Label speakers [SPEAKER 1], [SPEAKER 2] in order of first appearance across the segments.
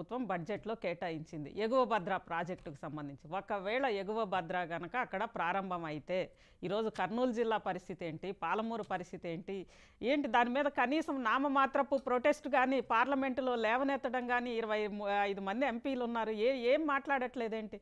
[SPEAKER 1] ప్రభుత్వం బడ్జెట్లో కేటాయించింది ఎగువ భద్ర ప్రాజెక్టుకు సంబంధించి ఒకవేళ ఎగువ భద్ర గనక అక్కడ ప్రారంభం అయితే ఈరోజు కర్నూలు జిల్లా పరిస్థితి ఏంటి పాలమూరు పరిస్థితి ఏంటి ఏంటి దాని మీద కనీసం నామమాత్రపు ప్రొటెస్ట్ కానీ పార్లమెంటులో లేవనెత్తడం కానీ ఇరవై ము- ఐదు మంది ఎంపీలు ఉన్నారు ఏ ఏం మాట్లాడట్లేదేంటి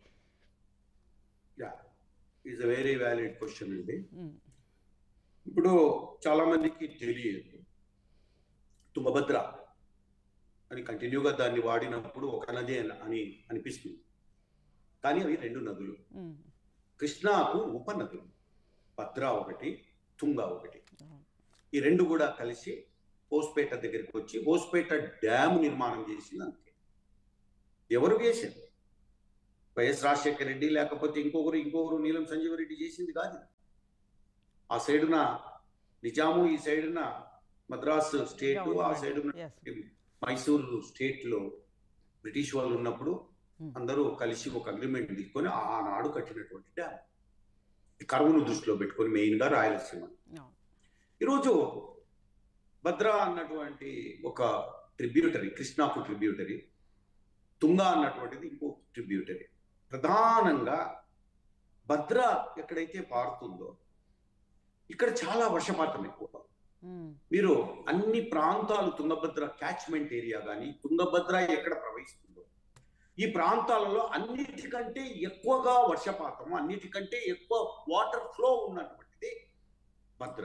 [SPEAKER 2] yeah is a very valid question అండి
[SPEAKER 1] ఉమ్,
[SPEAKER 2] ఇప్పుడు చాలా మందికి తెలియదు తుంగభద్ర అని కంటిన్యూగా దాన్ని వాడినప్పుడు ఒక నది అని- అని అనిపిస్తుంది కానీ అవి రెండు నదులు
[SPEAKER 1] ఉమ్,
[SPEAKER 2] కృష్ణాకు ఉపనదులు భద్ర ఒకటి తుంగ ఒకటి
[SPEAKER 1] అవును.
[SPEAKER 2] ఈ రెండు కూడా కలిసి హోస్పేట దగ్గరికి వచ్చి హోస్పేట డ్యామ్ నిర్మాణం చేసింది అంతే ఎవరు చేశారు వైఎస్ రాజశేఖర రెడ్డి లేకపోతే ఇంకొకరు ఇంకొకరు నీలం సంజీవ రెడ్డి చేసింది కాదు ఇది. ఆ సైడున నిజాము ఈ సైడున మద్రాసు స్టేట్ ఆ
[SPEAKER 1] Government,
[SPEAKER 2] సైడున
[SPEAKER 1] yes.
[SPEAKER 2] మైసూరు స్టేట్ లో బ్రిటిష్ వాళ్ళు ఉన్నప్పుడు
[SPEAKER 1] Hmm.
[SPEAKER 2] అందరూ కలిసి ఒక అగ్రిమెంట్ తీసుకొని ఆనాడు కట్టినటువంటి డ్యామ్ ఈ కరువును దృష్టిలో పెట్టుకొని మెయిన్ గా రాయలసీమ
[SPEAKER 1] అవును.
[SPEAKER 2] ఈరోజు భద్ర అన్నటువంటి ఒక ట్రిబ్యూటరీ కృష్ణాకు ట్రిబ్యూటరీ తుంగ అన్నటువంటిది ఇంకో ట్రిబ్యూటరీ ప్రధానంగా భద్ర ఎక్కడైతే పారుతుందో ఇక్కడ చాలా వర్షపాతం ఎక్కువ
[SPEAKER 1] ఉమ్,
[SPEAKER 2] మీరు అన్ని ప్రాంతాలు తుంగభద్ర క్యాచ్మెంట్ ఏరియా కానీ తుంగభద్ర ఎక్కడ ప్రవహిస్తుందో ఈ ప్రాంతాలలో అన్నిటికంటే ఎక్కువగా వర్షపాతం అన్నిటికంటే ఎక్కువ వాటర్ ఫ్లో ఉన్నటువంటిది భద్ర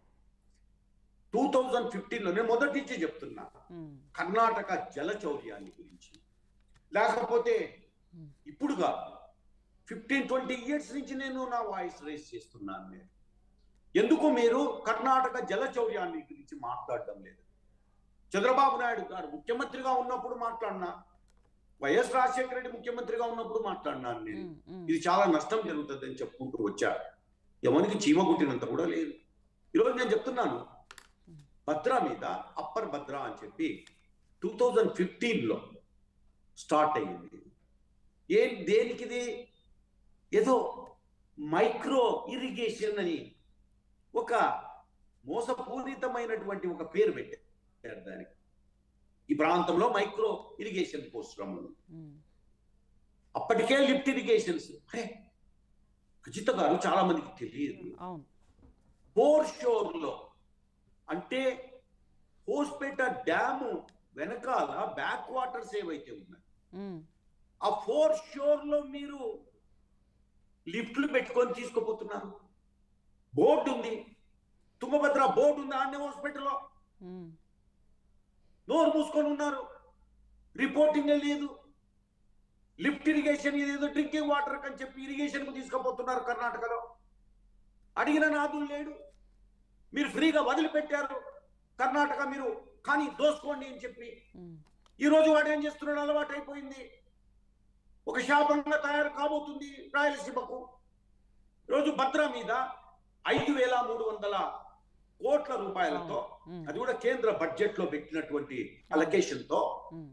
[SPEAKER 2] టూ థౌజండ్ ఫిఫ్టీన్లోనే మొదటి నుంచి చెప్తున్నా
[SPEAKER 1] ఉమ్,
[SPEAKER 2] కర్ణాటక జల చౌర్యాన్ని గురించి లేకపోతే
[SPEAKER 1] Hmm.
[SPEAKER 2] ఇప్పుడు కాదు ఫిఫ్టీన్ ట్వంటీ ఇయర్స్ నుంచి నేను నా వాయిస్ రేస్ చేస్తున్నాను నేను ఎందుకు మీరు కర్ణాటక జల చౌర్యాన్ని గురించి మాట్లాడడం లేదు చంద్రబాబు నాయుడు గారు ముఖ్యమంత్రిగా ఉన్నప్పుడు మాట్లాడినా వైఎస్ రాజశేఖర రెడ్డి ముఖ్యమంత్రిగా ఉన్నప్పుడు మాట్లాడినాను నేను
[SPEAKER 1] ఉమ్, ఉమ్,
[SPEAKER 2] ఇది చాలా నష్టం జరుగుతుందని చెప్పుకుంటూ వచ్చా ఎవరికి చీమ కుట్టినంత కూడా లేదు ఈరోజు నేను చెప్తున్నాను భద్ర మీద అప్పర్ భద్ర అని చెప్పి టూ థౌజండ్ ఫిఫ్టీన్లో స్టార్ట్ అయ్యింది ఏ దేనికిది ఏదో మైక్రో ఇరిగేషన్ అని ఒక మోసపూరితమైనటువంటి ఒక పేరు పెట్టారు దానికి ఈ ప్రాంతంలో మైక్రో ఇరిగేషన్ పోస్టులు
[SPEAKER 1] ఉమ్,
[SPEAKER 2] అప్పటికే లిఫ్ట్ ఇరిగేషన్స్ అరే అజిత గారు చాలా మందికి తెలియదు
[SPEAKER 1] అవును
[SPEAKER 2] ఫోర్ షోర్ లో అంటే హోస్పేట డ్యాము వెనకాల బ్యాక్ వాటర్స్ ఏవైతే ఉన్నాయి
[SPEAKER 1] ఉమ్,
[SPEAKER 2] ఆ ఫోర్ షోర్ లో మీరు లిఫ్ట్లు పెట్టుకొని తీసుకుపోతున్నారు బోర్డు ఉంది తుంగభద్ర బోర్డు ఉంది ఆన్నే హాస్పిటల్లో
[SPEAKER 1] ఉమ్,
[SPEAKER 2] నోరు మూసుకొని ఉన్నారు రిపోర్టింగ్ లేదు లిఫ్ట్ ఇరిగేషన్ ఇదేదో డ్రింకింగ్ వాటర్ అని చెప్పి ఇరిగేషన్ కు తీసుకుపోతున్నారు కర్ణాటకలో అడిగిన నాదులు లేడు మీరు ఫ్రీగా వదిలిపెట్టారు కర్ణాటక మీరు కానీ దోసుకోండి అని చెప్పి
[SPEAKER 1] ఉమ్,
[SPEAKER 2] ఈ రోజు వాడు ఏం చేస్తున్నాడు అలవాటు అయిపోయింది ఒక శాపంగా తయారు కాబోతుంది రాయలసీమకు రోజు భద్ర మీద ఐదు వేల మూడు వందల కోట్ల రూపాయలతో
[SPEAKER 1] ఉమ్,
[SPEAKER 2] అది కూడా కేంద్ర బడ్జెట్ లో పెట్టినటువంటి అలొకేషన్ తో
[SPEAKER 1] ఉమ్,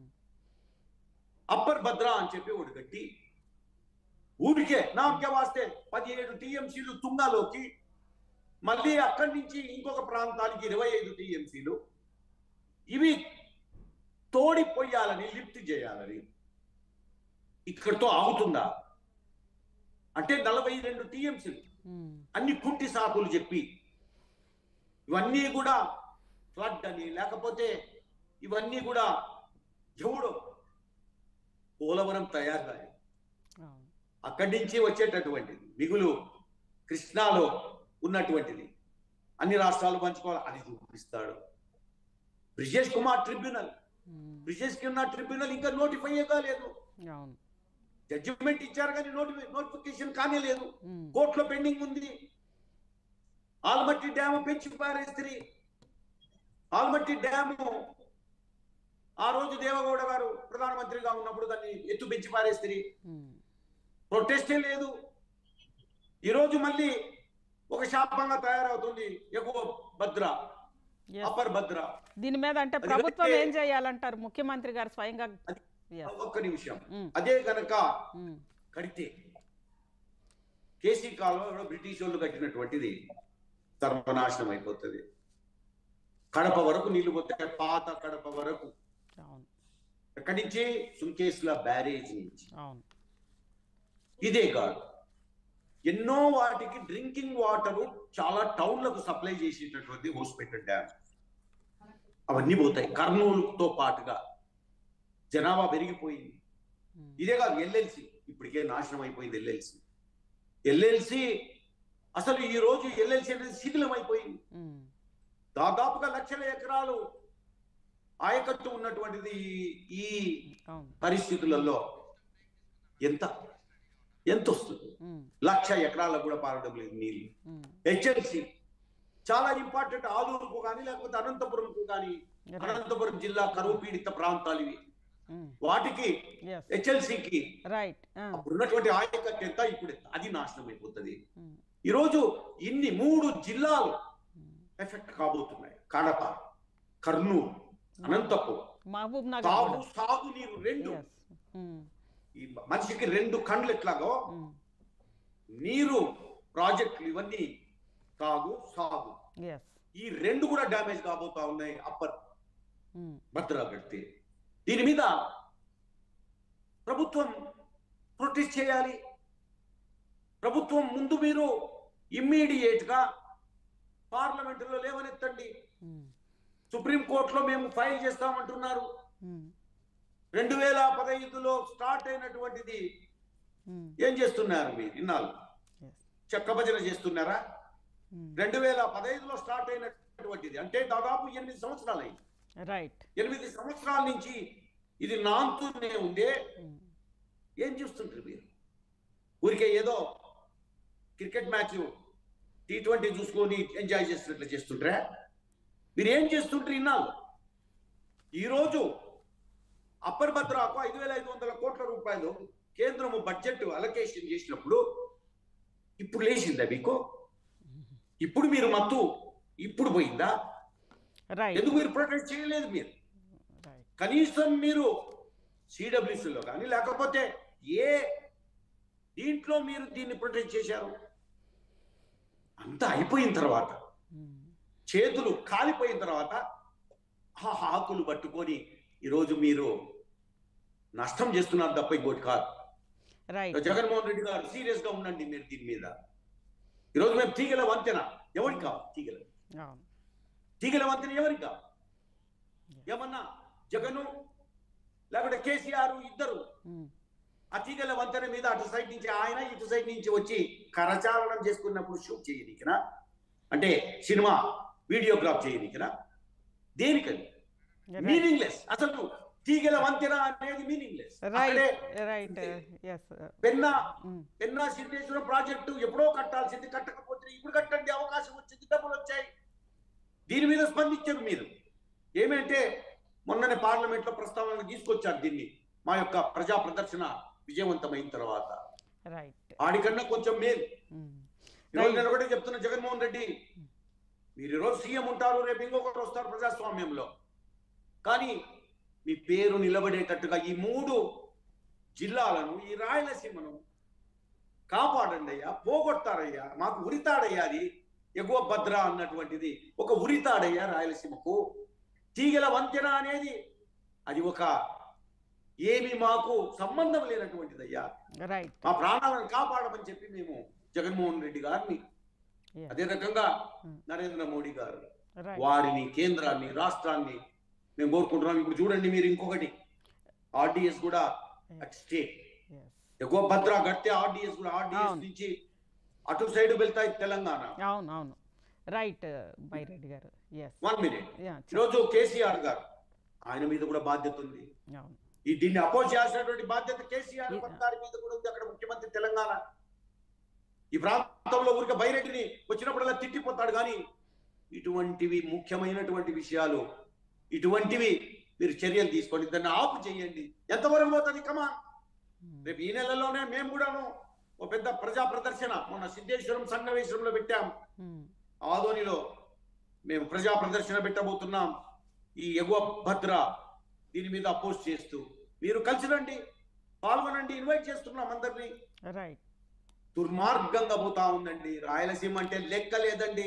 [SPEAKER 2] అప్పర్ భద్ర అని చెప్పి ఒకటి కట్టి ఊరికే నామకే వాస్తే పదిహేడు టీఎంసీలు తుంగలోకి మళ్ళీ అక్కడి నుంచి ఇంకొక ప్రాంతానికి ఇరవై ఐదు టీఎంసీలు ఇవి తోడిపోయాలని లిఫ్ట్ చేయాలని ఇక్కడితో ఆగుతుందా అంటే నలభై రెండు టీఎంసీలు
[SPEAKER 1] ఉమ్,
[SPEAKER 2] అన్ని పుట్టి సాకులు చెప్పి ఇవన్నీ కూడా ఫ్లడ్ అని లేకపోతే ఇవన్నీ కూడా ఎవడో పోలవరం తయారు
[SPEAKER 1] అవును
[SPEAKER 2] అక్కడి నుంచి వచ్చేటటువంటిది మిగులు కృష్ణాలో ఉన్నటువంటిది అన్ని రాష్ట్రాలు పంచుకోవాలి అది చూపిస్తాడు Brijesh Kumar tribunal
[SPEAKER 1] um,
[SPEAKER 2] Brijesh Kumar tribunal ఇంకా నోటిఫై కాలేదు
[SPEAKER 1] అవును
[SPEAKER 2] జడ్జిమెంట్ ఇచ్చారు కానీ నోటి నోటిఫికేషన్ కానే లేదు
[SPEAKER 1] ఉమ్,
[SPEAKER 2] కోర్టులో పెండింగ్ ఉంది ఆల్మట్టి డ్యాము పెంచి పారేస్త్రి ఆల్మట్టి డ్యాము ఆ రోజు దేవగౌడ గారు ప్రధానమంత్రిగా ఉన్నప్పుడు దాన్ని ఎత్తు పెంచి పారేస్త్రి
[SPEAKER 1] ఉమ్,
[SPEAKER 2] ప్రొటెస్టే లేదు ఈరోజు మళ్ళీ ఒక శాపంగా తయారవుతుంది ఎగువ భద్ర
[SPEAKER 1] yes.
[SPEAKER 2] అప్పర్ భద్ర
[SPEAKER 1] దీని మీద అంటే
[SPEAKER 2] అది
[SPEAKER 1] ప్రభుత్వం
[SPEAKER 2] కనుక-
[SPEAKER 1] ఏం చేయాలంటారు ముఖ్యమంత్రి గారు స్వయంగా
[SPEAKER 2] అది-
[SPEAKER 1] Yes.
[SPEAKER 2] ఒక్క నిమిషం
[SPEAKER 1] ఉమ్,
[SPEAKER 2] అదే గనక
[SPEAKER 1] ఉమ్,
[SPEAKER 2] కడితే కేసీ కాలంలో బ్రిటిష్ వాళ్ళు కట్టినటువంటిది సర్వనాశనం అయిపోతుంది కడప వరకు నీళ్లు పోతే పాత కడప వరకు
[SPEAKER 1] అవును
[SPEAKER 2] ఎక్కడి నుంచి సుంకేసుల బ్యారేజ్ నుంచి
[SPEAKER 1] అవును
[SPEAKER 2] ఇదే కాదు ఎన్నో వాటికి డ్రింకింగ్ వాటర్ చాలా టౌన్లకు సప్లై చేసేటటువంటి హోస్పిటల్ డ్యామ్ అవన్నీ పోతాయి కర్నూలుతో పాటుగా జనాభా పెరిగిపోయింది
[SPEAKER 1] ఉమ్,
[SPEAKER 2] ఇదే కాదు ఎల్ఎల్సి ఇప్పటికే నాశనం అయిపోయింది ఎల్ఎల్సి ఎల్ఎల్సి అసలు ఈ రోజు ఎల్ఎల్సి అనేది శిథిలం అయిపోయింది
[SPEAKER 1] ఉమ్,
[SPEAKER 2] దాదాపుగా లక్షల ఎకరాలు ఆయకట్టు ఉన్నటువంటిది ఈ- ఈ
[SPEAKER 1] అవును
[SPEAKER 2] పరిస్థితులలో ఎంత ఎంత వస్తుంది
[SPEAKER 1] ఉమ్,
[SPEAKER 2] లక్ష ఎకరాలకు కూడా పారడం లేదు నీళ్ళు
[SPEAKER 1] ఉమ్,
[SPEAKER 2] హెచ్ఎల్సి చాలా ఇంపార్టెంట్ ఆలూరుకు కానీ లేకపోతే అనంతపురంకు కానీ
[SPEAKER 1] రైట్
[SPEAKER 2] అనంతపురం జిల్లా కరువు పీడిత ప్రాంతాలు ఇవి
[SPEAKER 1] ఉమ్,
[SPEAKER 2] వాటికి
[SPEAKER 1] ఎస్
[SPEAKER 2] హెచ్ఎల్సికి
[SPEAKER 1] రైట్ ఆ,
[SPEAKER 2] అప్పుడు ఉన్నటువంటి ఆయకట్టు ఎంత ఇప్పుడు ఎంత అది నాశనం అయిపోతుంది
[SPEAKER 1] ఉమ్,
[SPEAKER 2] ఈరోజు ఇన్ని మూడు జిల్లాలు
[SPEAKER 1] ఉమ్.
[SPEAKER 2] ఎఫెక్ట్ కాబోతున్నాయి కడప కర్నూలు అనంతపురం
[SPEAKER 1] మహబూబ్ నగర్
[SPEAKER 2] తాగు
[SPEAKER 1] కూడా
[SPEAKER 2] సాగునీరు రెండు
[SPEAKER 1] ఎస్ ఉమ్,
[SPEAKER 2] ఈ మనిషికి రెండు కండ్లు ఎట్లాగో
[SPEAKER 1] ఉమ్,
[SPEAKER 2] నీరు ప్రాజెక్టులు ఇవన్నీ తాగు సాగు
[SPEAKER 1] ఎస్
[SPEAKER 2] ఈ రెండు కూడా డ్యామేజ్ కాబోతా ఉన్నాయి అప్పర్
[SPEAKER 1] ఉమ్,
[SPEAKER 2] భద్రా కడితే దీని మీద ప్రభుత్వం ప్రొటెస్ట్ చేయాలి ప్రభుత్వం ముందు మీరు ఇమ్మీడియట్ గా పార్లమెంటులో లేవనెత్తండి
[SPEAKER 1] ఉమ్,
[SPEAKER 2] సుప్రీం కోర్టులో మేము ఫైల్ చేస్తామంటున్నారు
[SPEAKER 1] ఉమ్,
[SPEAKER 2] రెండు వేల పదహైదులో స్టార్ట్ అయినటువంటిది
[SPEAKER 1] ఉమ్,
[SPEAKER 2] ఏం చేస్తున్నారు మీరు ఇన్నాళ్ళు
[SPEAKER 1] ఎస్
[SPEAKER 2] చెక్క భజన చేస్తున్నారా
[SPEAKER 1] ఉమ్,
[SPEAKER 2] రెండు వేల పదహైదులో స్టార్ట్ అయినటువంటిది అంటే దాదాపు ఎనిమిది సంవత్సరాలు అయింది
[SPEAKER 1] రైట్
[SPEAKER 2] ఎనిమిది సంవత్సరాల నుంచి ఇది నాంతూనే ఉండే
[SPEAKER 1] ఉమ్,
[SPEAKER 2] ఏం చూస్తుంటారు మీరు ఊరికే ఏదో క్రికెట్ మ్యాచ్ టీ ట్వంటీ చూసుకొని ఎంజాయ్ చేస్తున్నట్లు చేస్తుంటారా మీరు ఏం చేస్తుంటారు ఇన్నాళ్ళు ఈరోజు అప్పర్ భద్రాకు ఐదు వేల ఐదు వందల కోట్ల రూపాయలు కేంద్రము బడ్జెట్ అలొకేషన్ చేసినప్పుడు ఇప్పుడు లేచిందా మీకు ఇప్పుడు మీరు మత్తు ఇప్పుడు పోయిందా
[SPEAKER 1] రైట్
[SPEAKER 2] ఎందుకు మీరు ప్రొటెక్ట్ చేయలేదు మీరు
[SPEAKER 1] రైట్
[SPEAKER 2] కనీసం మీరు సిడబ్ల్యూసీలో కానీ లేకపోతే ఏ దీంట్లో మీరు దీన్ని ప్రొటెక్ట్ చేశారు అంతా అయిపోయిన తర్వాత
[SPEAKER 1] ఉమ్,
[SPEAKER 2] చేతులు కాలిపోయిన తర్వాత ఆ ఆకులు పట్టుకొని ఈరోజు మీరు నష్టం చేస్తున్నారు తప్ప ఇంకోటి కాదు
[SPEAKER 1] రైట్
[SPEAKER 2] జగన్మోహన్ రెడ్డి గారు సీరియస్ గా ఉండండి మీరు దీని మీద ఈరోజు మేము తీగల వంతెన ఎవరికి కావాలి తీగల
[SPEAKER 1] అవును
[SPEAKER 2] తీగల వంతెన ఎవరికి కావాలి ఏమన్నా జగను లేకపోతే కేసీఆర్ ఇద్దరు
[SPEAKER 1] ఉమ్,
[SPEAKER 2] ఆ తీగల వంతెన మీద అటు సైడ్ నుంచి ఆయన ఇటు సైడ్ నుంచి వచ్చి కరచాలనం చేసుకున్నప్పుడు షూట్ చేయనీకినా అంటే సినిమా వీడియోగ్రాఫ్ చేయనీకినా దేనికని
[SPEAKER 1] రైట్
[SPEAKER 2] మీనింగ్లెస్ అసలు తీగల వంతెన అనేది మీనింగ్లెస్ అక్కడే
[SPEAKER 1] right right yes
[SPEAKER 2] Penna Penna Siddheswaram project ఎప్పుడో కట్టాల్సింది కట్టకపోతే ఇప్పుడు కట్టండి అవకాశం వచ్చింది డబ్బులు వచ్చాయి దీని మీద స్పందించారు మీరు ఏమంటే మొన్ననే పార్లమెంట్ లో ప్రస్తావన తీసుకొచ్చారు దీన్ని మా యొక్క ప్రజా ప్రదర్శన విజయవంతమైన తర్వాత
[SPEAKER 1] రైట్
[SPEAKER 2] ఆడికన్నా కొంచెం మేలు ఈరోజు నేను ఒకటే చెప్తున్నా జగన్మోహన్ రెడ్డి మీరు ఈరోజు సీఎం ఉంటారు రేపు ఇంకొకరు వస్తారు ప్రజాస్వామ్యంలో కానీ మీ పేరు నిలబడేటట్టుగా ఈ మూడు జిల్లాలను ఈ రాయలసీమను కాపాడండి అయ్యా పోగొడతారయ్యా మాకు ఉరితాడయ్యా అది ఎగువ భద్ర అన్నటువంటిది ఒక ఉరితాడయ్యా రాయలసీమకు తీగల వంతెన అనేది అది ఒక ఏమి మాకు సంబంధం లేనటువంటిదయ్యా
[SPEAKER 1] రైట్
[SPEAKER 2] మా ప్రాణాలను కాపాడమని చెప్పి మేము జగన్మోహన్ రెడ్డి గారిని అదే రకంగా
[SPEAKER 1] Hmm.
[SPEAKER 2] నరేంద్ర మోడీ గారు
[SPEAKER 1] రైట్
[SPEAKER 2] వారిని కేంద్రాన్ని రాష్ట్రాన్ని మేము కోరుకుంటున్నాం ఇప్పుడు చూడండి మీరు ఇంకొకటి ఆర్డిఎస్ కూడా అట్ స్టేట్ ఎక్కువ భద్ర గట్టే ఆర్డిఎస్ కూడా ఆర్డిఎస్
[SPEAKER 1] అవును.
[SPEAKER 2] నుంచి అటు సైడ్ వెళ్తాయి తెలంగాణ
[SPEAKER 1] అవును అవును రైట్ బైరెడ్డి గారు ఎస్
[SPEAKER 2] వన్ మినిట్
[SPEAKER 1] యా
[SPEAKER 2] ఈరోజు కేసీఆర్ గారు ఆయన మీద కూడా బాధ్యత ఉంది
[SPEAKER 1] అవును
[SPEAKER 2] ఈ దీన్ని అపోజ్ చేయాల్సినటువంటి బాధ్యత కేసీఆర్
[SPEAKER 1] ఈ-
[SPEAKER 2] గారి మీద కూడా ఉంది అక్కడ ముఖ్యమంత్రి తెలంగాణ ఈ ప్రాంతంలో ఊరికే బైరెడ్డిని వచ్చినప్పుడల్లా తిట్టిపోతాడు కానీ ఇటువంటివి ముఖ్యమైనటువంటి విషయాలు ఇటువంటివి మీరు చర్యలు తీసుకోండి దాన్ని ఆపు చేయండి ఎంతవరకు పోతుంది కమా రేపు ఈ నెలలోనే మేము కూడాను ఒక పెద్ద ప్రజా ప్రదర్శన మొన్న సిద్ధేశ్వరం సంగమేశ్వరంలో పెట్టాం ఆదోనిలో మేము ప్రజా ప్రదర్శన పెట్టబోతున్నాం ఈ ఎగువ భద్ర దీని మీద అపోజ్ చేస్తూ మీరు కలిసి రండి పాల్గొనండి ఇన్వైట్ చేస్తున్నాం అందరినీ
[SPEAKER 1] రైట్
[SPEAKER 2] దుర్మార్గంగా పోతా ఉందండి రాయలసీమ అంటే లెక్క లేదండి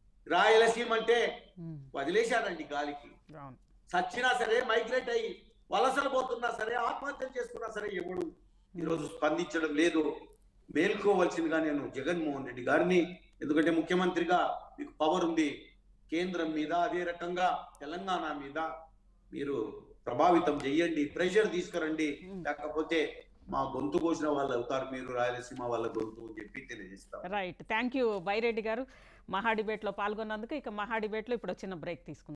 [SPEAKER 2] రాయలసీమ అంటే వదిలేశారండి గాలికి
[SPEAKER 1] అవును
[SPEAKER 2] సచ్చినా సరే మైగ్రేట్ అయ్యి వలసలు పోతున్నా సరే ఆత్మహత్యలు చేసుకున్నా సరే ఎవడు ఈరోజు స్పందించడం లేదు మేల్కోవాల్సిందిగా నేను జగన్మోహన్ రెడ్డి గారిని ఎందుకంటే ముఖ్యమంత్రిగా మీకు పవర్ ఉంది కేంద్రం మీద అదే రకంగా తెలంగాణ మీద మీరు ప్రభావితం చెయ్యండి ప్రెషర్ తీసుకురండి
[SPEAKER 1] ఉమ్.
[SPEAKER 2] లేకపోతే మా గొంతు కోసిన వాళ్ళు అవుతారు మీరు రాయలసీమ వాళ్ళ గొంతు అని చెప్పి తెలియజేస్తాం
[SPEAKER 1] రైట్ థ్యాంక్ యూ బైరెడ్డి గారు మహా డిబేట్లో పాల్గొన్నందుకు ఇక మహా డిబేట్లో ఇప్పుడు చిన్న బ్రేక్ తీసుకుందాం